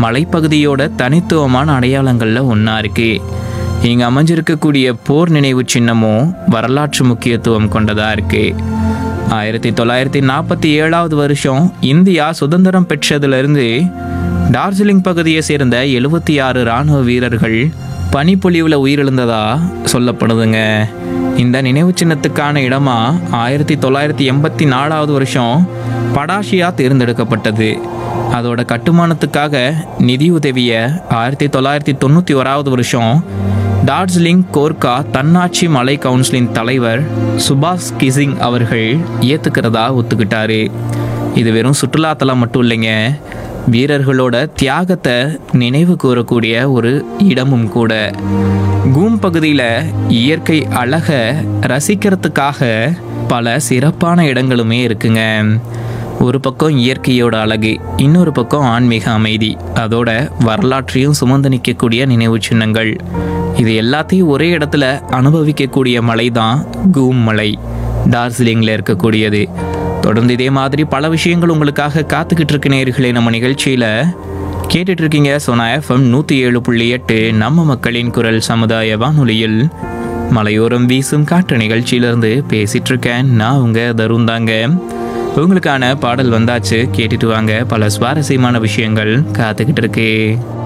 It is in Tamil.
மலைப்பகுதியோட தனித்துவமான அடையாளங்களில் ஒன்றா இருக்கு இங்கே அமைஞ்சிருக்கக்கூடிய போர் நினைவு சின்னமும் வரலாற்று முக்கியத்துவம் கொண்டதாக இருக்கு ஆயிரத்தி தொள்ளாயிரத்தி நாற்பத்தி ஏழாவது வருஷம் இந்தியா சுதந்திரம் பெற்றதிலிருந்து டார்ஜிலிங் பகுதியை சேர்ந்த எழுபத்தி ஆறு இராணுவ வீரர்கள் பனிப்பொழிவில் உயிரிழந்ததா சொல்லப்படுதுங்க இந்த நினைவு சின்னத்துக்கான இடமா ஆயிரத்தி தொள்ளாயிரத்தி எண்பத்தி நாலாவது வருஷம் படாஷியா தேர்ந்தெடுக்கப்பட்டது அதோட கட்டுமானத்துக்காக நிதியுதவியை ஆயிரத்தி தொள்ளாயிரத்தி தொண்ணூற்றி ஓராவது வருஷம் டார்ஜிலிங் கோர்க்கா தன்னாட்சி மலை கவுன்சிலின் தலைவர் சுபாஷ் கிசிங் அவர்கள் ஏத்துக்கிறதா ஒத்துக்கிட்டாரு இது வெறும் சுற்றுலாத்தலம் மட்டும் இல்லைங்க வீரர்களோட தியாகத்தை நினைவு கூறக்கூடிய ஒரு இடமும் கூட கூம் பகுதியில் இயற்கை அழகை ரசிக்கிறதுக்காக பல சிறப்பான இடங்களுமே இருக்குங்க ஒரு பக்கம் இயற்கையோட அழகு இன்னொரு பக்கம் ஆன்மீக அமைதி அதோட வரலாற்றையும் சுமந்து நிற்கக்கூடிய நினைவு சின்னங்கள் இது எல்லாத்தையும் ஒரே இடத்துல அனுபவிக்கக்கூடிய மலை தான் கூம் மலை டார்ஜிலிங்கில் இருக்கக்கூடியது தொடர்ந்து இதே மாதிரி பல விஷயங்கள் உங்களுக்காக காத்துக்கிட்டு இருக்க நேர்களே நம்ம நிகழ்ச்சியில் கேட்டுட்டு இருக்கீங்க சோனா எஃப்எம் நூற்றி ஏழு புள்ளி எட்டு நம்ம மக்களின் குரல் சமுதாய வானொலியில் மலையோரம் வீசும் காற்று நிகழ்ச்சியிலிருந்து பேசிட்டு இருக்கேன் நான் உங்க தருண் தாங்க உங்களுக்கான பாடல் வந்தாச்சு கேட்டுட்டு வாங்க பல சுவாரஸ்யமான விஷயங்கள் காத்துக்கிட்டு இருக்கு